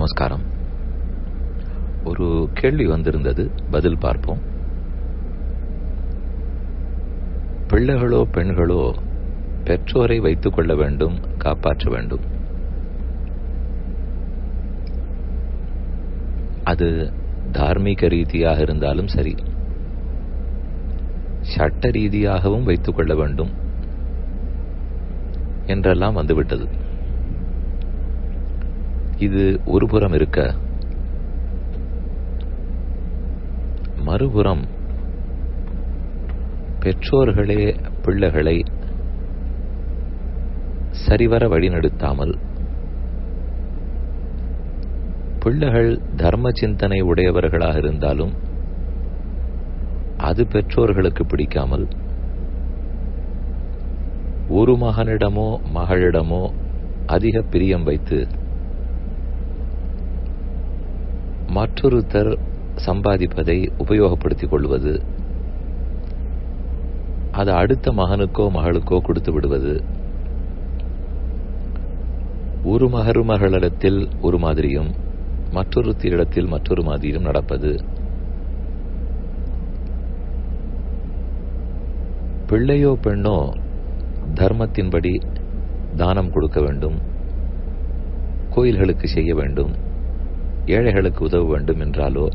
நமஸ்காரம் ஒரு கேள்வி வந்திருந்தது பதில் பார்ப்போம் பிள்ளைகளோ பெண்களோ பெற்றோரை வைத்துக் கொள்ள வேண்டும் காப்பாற்ற வேண்டும் அது தார்மீக ரீதியாக இருந்தாலும் சரி சட்ட ரீதியாகவும் வைத்துக் கொள்ள வேண்டும் என்றெல்லாம் வந்துவிட்டது இது ஒரு புறம் இருக்க மறுபுறம் பெற்றோர்களே பிள்ளைகளை சரிவர வழிநடத்தாமல் பிள்ளைகள் தர்ம சிந்தனை உடையவர்களாக இருந்தாலும் அது பெற்றோர்களுக்கு பிடிக்காமல் ஒரு மகனிடமோ மகளிடமோ அதிக பிரியம் வைத்து மற்றொருத்தர் சம்பாதிப்பதை உபயோகப்படுத்திக் கொள்வது அது அடுத்த மகனுக்கோ மகளுக்கோ கொடுத்து விடுவது ஒரு மகருமகளிடத்தில் ஒரு மாதிரியும் மற்றொரு தீரிடத்தில் மற்றொரு மாதிரியும் நடப்பது பிள்ளையோ பெண்ணோ தர்மத்தின்படி தானம் கொடுக்க வேண்டும் கோயில்களுக்கு செய்ய வேண்டும் ஏழைகளுக்கு உதவ வேண்டும் என்றாலோ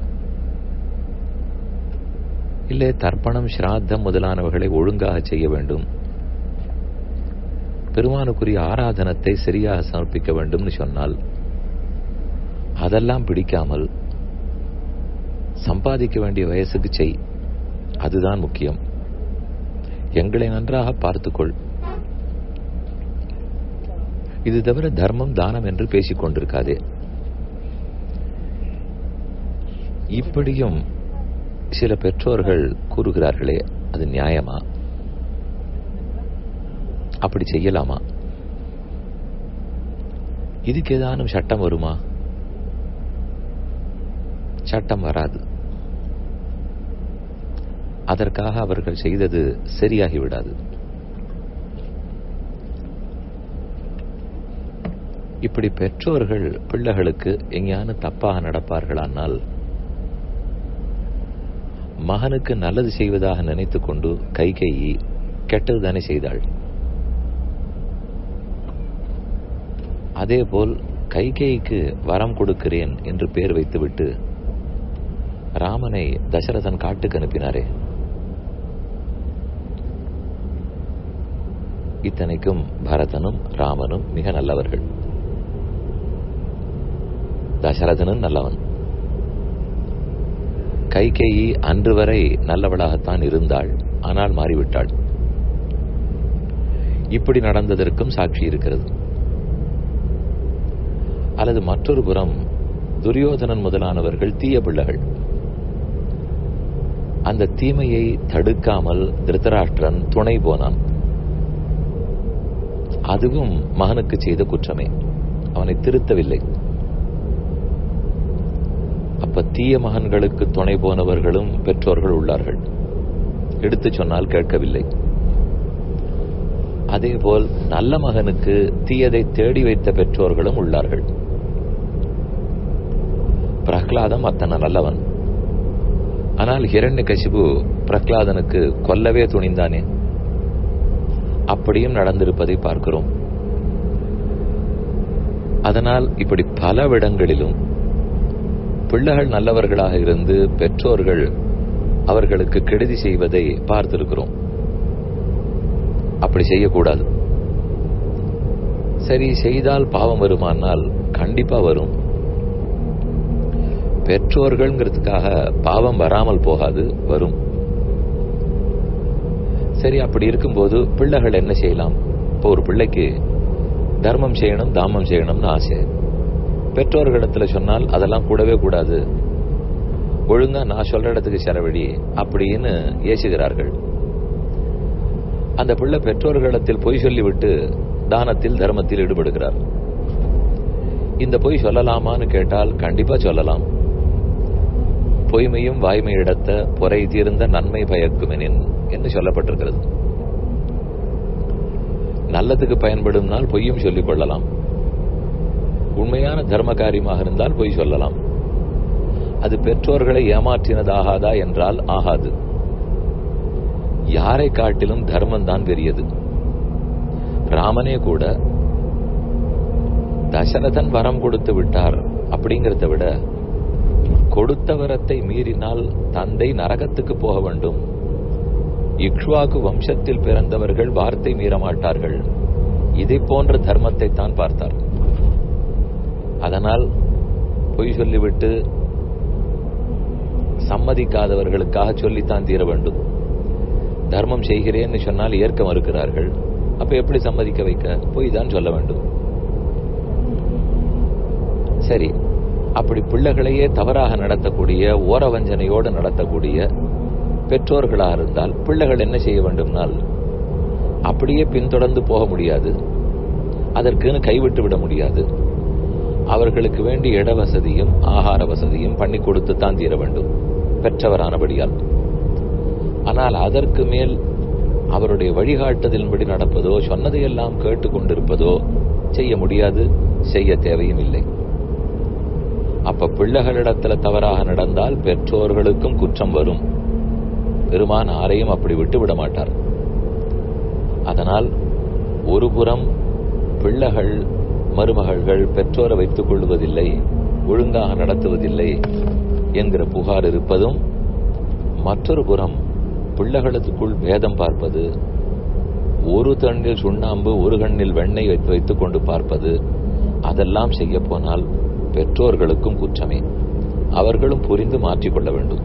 இல்லை தர்ப்பணம் ஸ்ராத்தம் முதலானவர்களை ஒழுங்காக செய்ய வேண்டும் பெருமானுக்குரிய ஆராதனத்தை சரியாக சமர்ப்பிக்க வேண்டும்னு சொன்னால் அதெல்லாம் பிடிக்காமல் சம்பாதிக்க வேண்டிய வயசுக்கு செய் அதுதான் முக்கியம் எங்களை நன்றாக பார்த்துக்கொள் இது தவிர தர்மம் தானம் என்று பேசிக் கொண்டிருக்காதே இப்படியும் சில பெற்றோர்கள் கூறுகிறார்களே அது நியாயமா அப்படி செய்யலாமா இதுக்கு ஏதானும் சட்டம் வருமா சட்டம் வராது அதற்காக அவர்கள் செய்தது சரியாகிவிடாது இப்படி பெற்றோர்கள் பிள்ளைகளுக்கு எங்கேயான தப்பாக நடப்பார்களானால் மகனுக்கு நல்லது செய்வதாக நினைத்துக் கொண்டு கைகையி கெட்டதுதானே செய்தாள் அதேபோல் கைகேயிக்கு வரம் கொடுக்கிறேன் என்று பெயர் வைத்துவிட்டு ராமனை தசரதன் காட்டுக்கு அனுப்பினாரே இத்தனைக்கும் பரதனும் ராமனும் மிக நல்லவர்கள் தசரதனும் நல்லவன் கைகேயி அன்று வரை நல்லவளாகத்தான் இருந்தாள் ஆனால் மாறிவிட்டாள் இப்படி நடந்ததற்கும் சாட்சி இருக்கிறது அல்லது மற்றொரு புறம் துரியோதனன் முதலானவர்கள் தீய பிள்ளைகள் அந்த தீமையை தடுக்காமல் திருத்தராஷ்டிரன் துணை போனான் அதுவும் மகனுக்கு செய்த குற்றமே அவனை திருத்தவில்லை அப்ப தீய மகன்களுக்கு துணை போனவர்களும் பெற்றோர்கள் உள்ளார்கள் எடுத்து சொன்னால் கேட்கவில்லை அதேபோல் நல்ல மகனுக்கு தீயதை தேடி வைத்த பெற்றோர்களும் உள்ளார்கள் பிரஹ்லாதம் அத்தனை நல்லவன் ஆனால் ஹிரண்ய கசிபு பிரஹ்லாதனுக்கு கொல்லவே துணிந்தானே அப்படியும் நடந்திருப்பதை பார்க்கிறோம் அதனால் இப்படி பல விடங்களிலும் பிள்ளைகள் நல்லவர்களாக இருந்து பெற்றோர்கள் அவர்களுக்கு கெடுதி செய்வதை பார்த்திருக்கிறோம் அப்படி செய்யக்கூடாது சரி செய்தால் பாவம் வருமானால் கண்டிப்பா வரும் பெற்றோர்கள்ங்கிறதுக்காக பாவம் வராமல் போகாது வரும் சரி அப்படி இருக்கும்போது பிள்ளைகள் என்ன செய்யலாம் இப்போ ஒரு பிள்ளைக்கு தர்மம் செய்யணும் தாமம் செய்யணும்னு ஆசை பெற்றோர்களிடத்துல சொன்னால் அதெல்லாம் கூடவே கூடாது ஒழுங்கா நான் சொல்ற இடத்துக்கு செலவழி அப்படின்னு ஏசுகிறார்கள் அந்த பிள்ளை பெற்றோர்களிடத்தில் பொய் சொல்லிவிட்டு தானத்தில் தர்மத்தில் ஈடுபடுகிறார் இந்த பொய் சொல்லலாமான்னு கேட்டால் கண்டிப்பா சொல்லலாம் பொய்மையும் வாய்மையிடத்த பொறை தீர்ந்த நன்மை பயக்குமெனின் என்று சொல்லப்பட்டிருக்கிறது நல்லதுக்கு பயன்படும் நாள் பொய்யும் சொல்லிக் கொள்ளலாம் உண்மையான தர்ம காரியமாக இருந்தால் பொய் சொல்லலாம் அது பெற்றோர்களை ஏமாற்றினதாகாதா என்றால் ஆகாது யாரை காட்டிலும் தர்மம் தான் பெரியது ராமனே கூட தசரதன் வரம் கொடுத்து விட்டார் அப்படிங்கறத விட கொடுத்த வரத்தை மீறினால் தந்தை நரகத்துக்கு போக வேண்டும் இக்ஷ்வாக்கு வம்சத்தில் பிறந்தவர்கள் வார்த்தை மீற மாட்டார்கள் இதை போன்ற தர்மத்தை தான் பார்த்தார் அதனால் பொய் சொல்லிவிட்டு சம்மதிக்காதவர்களுக்காக சொல்லித்தான் தீர வேண்டும் தர்மம் செய்கிறேன்னு சொன்னால் ஏற்க மறுக்கிறார்கள் அப்ப எப்படி சம்மதிக்க வைக்க பொய் தான் சொல்ல வேண்டும் சரி அப்படி பிள்ளைகளையே தவறாக நடத்தக்கூடிய ஓரவஞ்சனையோடு நடத்தக்கூடிய பெற்றோர்களாக இருந்தால் பிள்ளைகள் என்ன செய்ய வேண்டும்னால் அப்படியே பின்தொடர்ந்து போக முடியாது அதற்குன்னு கைவிட்டு விட முடியாது அவர்களுக்கு வேண்டிய இட வசதியும் ஆகார வசதியும் பண்ணி கொடுத்து தான் தீர வேண்டும் பெற்றவரானபடியால் ஆனால் அதற்கு மேல் அவருடைய வழிகாட்டுதலின்படி நடப்பதோ சொன்னதையெல்லாம் கேட்டுக்கொண்டிருப்பதோ செய்ய முடியாது செய்ய தேவையும் இல்லை அப்ப பிள்ளைகளிடத்துல தவறாக நடந்தால் பெற்றோர்களுக்கும் குற்றம் வரும் பெருமான் ஆரையும் அப்படி விட்டு விட மாட்டார் அதனால் ஒரு புறம் பிள்ளைகள் மருமகள்கள் பெற்றோரை வைத்துக் கொள்வதில்லை ஒழுங்காக நடத்துவதில்லை என்கிற புகார் இருப்பதும் மற்றொரு புறம் பிள்ளைகளுக்குள் வேதம் பார்ப்பது ஒரு கண்ணில் சுண்ணாம்பு ஒரு கண்ணில் வெண்ணெய் வைத்து வைத்துக் கொண்டு பார்ப்பது அதெல்லாம் செய்ய போனால் பெற்றோர்களுக்கும் குற்றமே அவர்களும் புரிந்து மாற்றிக்கொள்ள வேண்டும்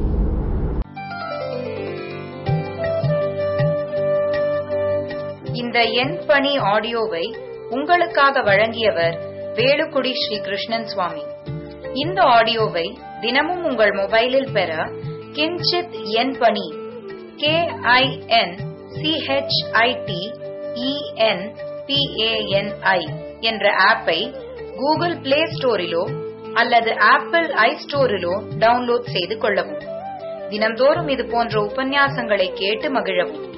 இந்த எண் பணி ஆடியோவை உங்களுக்காக வழங்கியவர் வேலுக்குடி ஸ்ரீ கிருஷ்ணன் சுவாமி இந்த ஆடியோவை தினமும் உங்கள் மொபைலில் பெற கிஞ்சித் எண் பணி கே ஐ என் சிஹெச்ஐடி இஎன் பிஏஎன்ஐ என்ற ஆப்பை கூகுள் பிளே ஸ்டோரிலோ அல்லது ஆப்பிள் ஐ ஸ்டோரிலோ டவுன்லோட் செய்து கொள்ளவும் தினம்தோறும் இது போன்ற உபன்யாசங்களை கேட்டு மகிழவும்